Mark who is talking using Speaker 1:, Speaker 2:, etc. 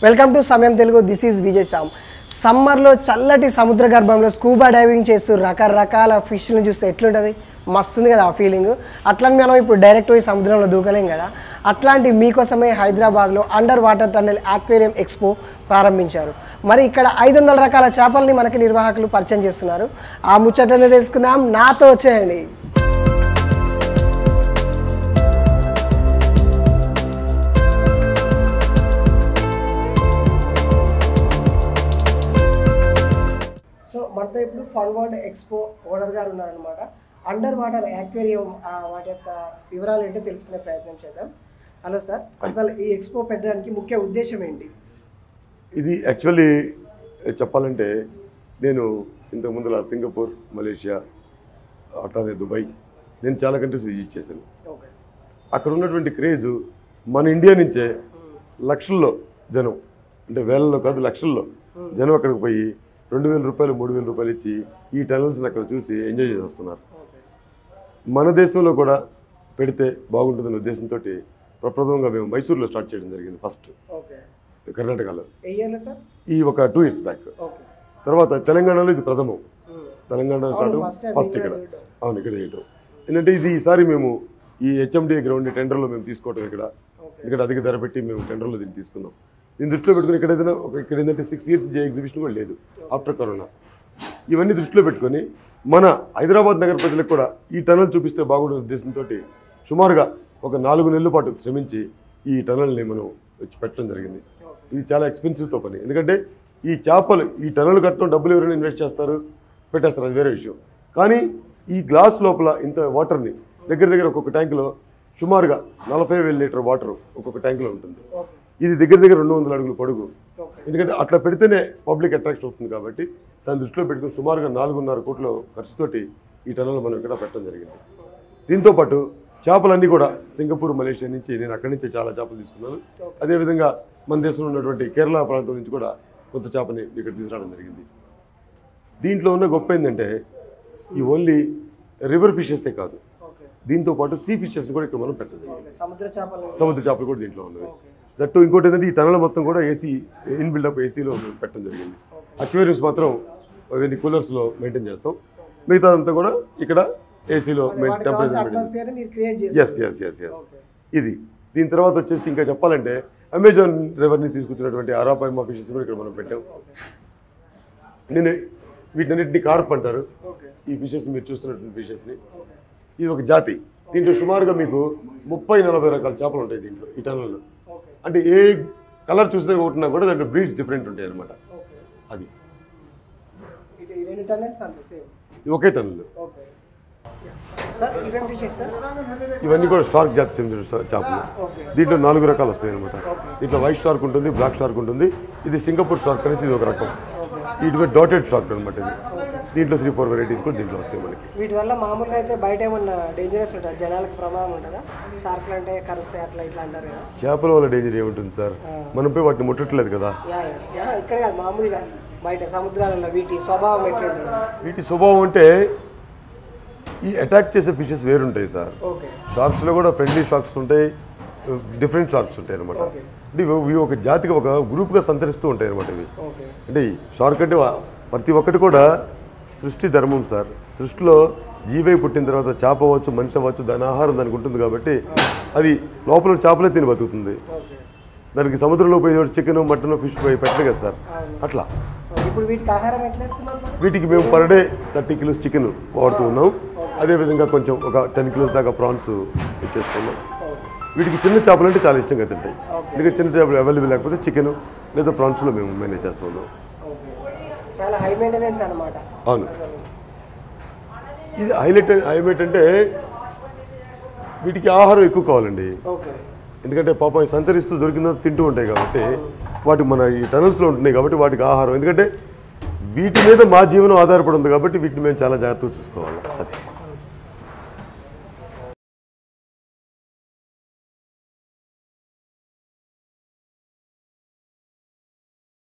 Speaker 1: Welcome to Samayam Telugu this is Vijay Sam సమ్మర్లో చల్లటి సముద్ర గర్భంలో స్కూబా డైవింగ్ చేస్తూ రకరకాల ఫిష్లను చూస్తే ఎట్లుంటుంది మస్తుంది కదా ఆ ఫీలింగ్ అట్లని మనం ఇప్పుడు డైరెక్ట్ పోయి సముద్రంలో దూకలేం కదా అట్లాంటి మీకోసమే హైదరాబాద్లో under water tunnel aquarium expo ప్రారంభించారు మరి ఇక్కడ ఐదు వందల రకాల చేపల్ని మనకి నిర్వాహకులు పరిచయం చేస్తున్నారు ఆ ముచ్చటనే తెలుసుకుందాం నాతో వచ్చేయండి సో మనతో ఇప్పుడు ఫన్వర్డ్ ఎక్స్పో ఓనర్ గారు ఉన్నారనమాట అండర్ వాటర్ యాక్వేరియం వాటి యొక్క వివరాలు ఏంటో తెలుసుకునే ప్రయత్నం చేద్దాం హలో సార్ అసలు ఈ ఎక్స్పో పెట్టడానికి ముఖ్య ఉద్దేశం ఏంటి
Speaker 2: ఇది యాక్చువల్లీ చెప్పాలంటే నేను ఇంతకు ముందులా సింగపూర్ మలేషియా అట్లానే దుబాయ్ నేను చాలా కంట్రీస్ విజిట్ చేశాను
Speaker 1: ఓకే
Speaker 2: అక్కడ ఉన్నటువంటి క్రేజ్ మన ఇండియా నుంచే లక్షల్లో జనం అంటే వేలలో కాదు లక్షల్లో జనం అక్కడికి పోయి రెండు వేల రూపాయలు మూడు వేల రూపాయలు ఇచ్చి ఈ టనల్స్ని అక్కడ చూసి ఎంజాయ్ చేసి వస్తున్నారు
Speaker 1: ఓకే
Speaker 2: మన దేశంలో కూడా పెడితే బాగుంటుందనే ఉద్దేశంతో ప్రప్రథమంగా మేము మైసూర్లో స్టార్ట్ చేయడం జరిగింది ఫస్ట్
Speaker 1: ఓకే
Speaker 2: కర్ణాటకలో
Speaker 1: ఏ ఇయర్లో సార్
Speaker 2: ఈ ఒక టూ ఇయర్స్ బ్యాక్
Speaker 1: ఓకే
Speaker 2: తర్వాత తెలంగాణలో ఇది ప్రథమం తెలంగాణ
Speaker 1: అవును,
Speaker 2: స్టార్ట్
Speaker 1: first time
Speaker 2: ఫస్ట్
Speaker 1: ఇక్కడ
Speaker 2: ఇక్కడ
Speaker 1: చూడడం.
Speaker 2: అవును ఇక్కడ చేయటం ఎందుకంటే ఇది ఈసారి మేము ఈ హెచ్ఎండి గ్రౌండ్ టెండర్లో మేము తీసుకోవటం ఇక్కడ
Speaker 1: ఓకే
Speaker 2: ఎందుకంటే అధిక ధర పెట్టి మేము టెండర్లో దీన్ని తీసుకున్నాం దీన్ని దృష్టిలో పెట్టుకుని ఇక్కడ ఏదైనా ఒక ఇక్కడ ఏంటంటే సిక్స్ ఇయర్స్ జే ఎగ్జిబిషన్ కూడా లేదు ఆఫ్టర్ కరోనా ఇవన్నీ దృష్టిలో పెట్టుకొని మన హైదరాబాద్ నగర ప్రజలకు కూడా ఈ టనల్ చూపిస్తే బాగుండే ఉద్దేశంతో సుమారుగా ఒక నాలుగు నెలల పాటు శ్రమించి ఈ టనల్ని మనం వచ్చి పెట్టడం జరిగింది ఇది చాలా ఎక్స్పెన్సివ్తో పని ఎందుకంటే ఈ చేపలు ఈ టనల్ కట్టడం డబ్బులు ఎవరైనా ఇన్వెస్ట్ చేస్తారు పెట్టేస్తారు అది వేరే విషయం కానీ ఈ గ్లాస్ లోపల ఇంత వాటర్ని దగ్గర దగ్గర ఒక్కొక్క ట్యాంకులో సుమారుగా నలభై వేల లీటర్ వాటర్ ఒక్కొక్క ట్యాంకులో ఉంటుంది
Speaker 1: ఓకే
Speaker 2: ఇది దగ్గర దగ్గర రెండు వందల అడుగుల పొడుగు
Speaker 1: ఓకే
Speaker 2: ఎందుకంటే అట్లా పెడితేనే పబ్లిక్ అట్రాక్షన్ అవుతుంది కాబట్టి దాన్ని దృష్టిలో పెట్టుకుని సుమారుగా నాలుగున్నర కోట్ల ఖర్చుతోటి ఈ టనల్ మనం ఇక్కడ పెట్టడం జరిగింది దీంతో పాటు చేపలన్నీ కూడా సింగపూర్ మలేషియా నుంచి నేను అక్కడి నుంచి చాలా చేపలు తీసుకున్నాను అదేవిధంగా మన దేశంలో ఉన్నటువంటి కేరళ ప్రాంతం నుంచి కూడా కొంత చేపని ఇక్కడ తీసుకురావడం జరిగింది దీంట్లో ఉన్న గొప్ప ఏంటంటే ఈ ఓన్లీ రివర్ ఫిషెసే కాదు
Speaker 1: ఓకే
Speaker 2: దీంతో పాటు సీ ఫిషెస్ కూడా ఇక్కడ మనం పెట్టడం జరిగింది
Speaker 1: ఓకే సముద్ర చేపలు
Speaker 2: సముద్ర చేపలు కూడా దీంట్లో ఉన్నవి
Speaker 1: ఓకే
Speaker 2: దట్టు ఇంకోటి ఏంటంటే ఈ టనల్ మొత్తం కూడా ఏసీ ఇన్ బిల్డప్ ఏసీలో మేము పెట్టడం జరిగింది అక్వేరియంస్ మాత్రం అవన్నీ కూలర్స్లో మెయింటైన్ చేస్తాం మిగతాదంతా కూడా ఇక్కడ ఏసీలో
Speaker 1: వాటికి
Speaker 2: టెంపరేచర్
Speaker 1: కావాల్సిన
Speaker 2: మెయింటైన్
Speaker 1: అట్మాస్ఫియర్ మీరు క్రియేట్
Speaker 2: ఎస్
Speaker 1: చేస్తారు
Speaker 2: ఎస్ ఎస్ ఎస్
Speaker 1: ఓకే
Speaker 2: ఇది దీని తర్వాత వచ్చేసి ఇంకా చెప్పాలంటే అమెజాన్ రివర్ని తీసుకొచ్చినటువంటి అరాపైమా ఫిషెస్ కూడా ఇక్కడ మనం పెట్టాం నేను వీటన్నిటిని కార్ప్ అంటారు
Speaker 1: ఓకే
Speaker 2: ఈ ఫిషెస్ మీరు చూస్తున్నటువంటి ఫిషెస్ని ఇది ఒక జాతి దీంట్లో సుమారుగా మీకు ముప్పై నలభై రకాల చేపలు ఉంటాయి దీంట్లో ఈ టనల్లో
Speaker 1: ఓకే
Speaker 2: అంటే ఏ కలర్ చూస్తే కొట్టినా కూడా దాంట్లో బ్రీడ్స్ డిఫరెంట్ ఉంటాయి అనమాట
Speaker 1: ఓకే
Speaker 2: అది
Speaker 1: ఇది ఈ రెండు టన్నెల్స్ అంతే సేమ్
Speaker 2: ఇది ఒకే టన్నులు
Speaker 1: ఓకే సార్ ఇవేం ఫిషెస్ సార్
Speaker 2: ఇవన్నీ కూడా షార్క్ జాతి చెందిన షా- చేపలు
Speaker 1: ఓకే
Speaker 2: దీంట్లో నాలుగు రకాలు వస్తాయి అనమాట దీంట్లో వైట్ షార్క్ ఉంటుంది బ్లాక్ షార్క్ ఉంటుంది ఇది సింగపూర్ షార్క్ అనేసి ఇది ఒక రకం ఇటు డాటెడ్ షార్క్ అనమాట ఇది దీంట్లో త్రీ ఫోర్ వెరైటీస్ కూడా దీంట్లో వస్తాయి మనకి
Speaker 1: వీటి వల్ల మామూలుగా అయితే బయట ఏమన్నా డేంజరస్ ఉంటుంది జనాలకు ప్రమాదం ఉంటుందా షార్క్లు అంటే కరుస్తాయి అట్లా ఇట్లా అంటారు కదా
Speaker 2: చేపల వల్ల డేంజర్ ఏముంటుంది సార్ మనం పోయి వాటిని ముట్టట్లేదు కదా
Speaker 1: యా యా. యా ఇక్కడ కాదు మామూలుగా బయట సముద్రాలలో వీటి స్వభావం ఎట్లుంటుంది
Speaker 2: వీటి స్వభావం అంటే ఈ అటాక్ చేసే ఫిషెస్ వేరుంటాయి సార్
Speaker 1: ఓకే
Speaker 2: షార్క్స్లో కూడా ఫ్రెండ్లీ షార్క్స్ ఉంటాయి డిఫరెంట్ షార్క్స్ ఉంటాయి అనమాట
Speaker 1: ఓకే
Speaker 2: అంటే ఇవి ఇవి ఒక జాతిగా ఒక గ్రూప్గా సంచరిస్తూ ఉంటాయి అనమాట ఇవి
Speaker 1: ఓకే
Speaker 2: అంటే ఈ షార్క్ అంటే వా- ప్రతి ఒక్కటి కూడా సృష్టి ధర్మం సార్ సృష్టిలో జీవై పుట్టిన తర్వాత చేప అవ్వచ్చు మనిషి అవ్వచ్చు దాని ఆహారం దానికి ఉంటుంది కాబట్టి అది లోపల చేపలే తిని బతుకుతుంది
Speaker 1: ఓకే
Speaker 2: దానికి సముద్రంలో పోయి చికెన్ మటన్ ఫిష్ పోయి పెట్టరు కదా సార్
Speaker 1: అవును.
Speaker 2: అట్లా
Speaker 1: ఇప్పుడు వీటికి ఆహారం ఎట్లా ఇస్తున్నారు మరి?
Speaker 2: వీటికి మేము per day thirty kilos chicken వాడుతూ ఉన్నాం అదేవిధంగా కొంచెం ఒక టెన్ కిలోస్ దాకా ప్రాన్స్ ఇచ్చేస్తున్నాం
Speaker 1: ఓకే
Speaker 2: వీటికి చిన్న చేపలు అంటే చాలా ఇష్టంగా తింటాయి
Speaker 1: Okay.
Speaker 2: ఎందుకంటే చిన్న చేపలు అవైలబుల్ లేకపోతే చికెన్ లేదా ప్రాన్స్లో మేము మేనేజ్ చేస్తూ ఉన్నాం
Speaker 1: ఓకే చాలా హై మెయింటెనెన్స్ అన్నమాట
Speaker 2: అవును
Speaker 1: అసలు
Speaker 2: ఇది హైలైట్ హైలైట్ అంటే వీటికి ఆహారం ఎక్కువ కావాలండి
Speaker 1: ఓకే
Speaker 2: ఎందుకంటే పాపం సంచరిస్తూ దొరికిందో తింటూ ఉంటాయి కాబట్టి వాటి మన ఈ టనల్స్లో ఉంటున్నాయి కాబట్టి వాటికి ఆహారం ఎందుకంటే వీటి మీద మా జీవనం ఆధారపడి ఉంది కాబట్టి వీటిని మేము చాలా జాగ్రత్తగా చూసుకోవాలి అది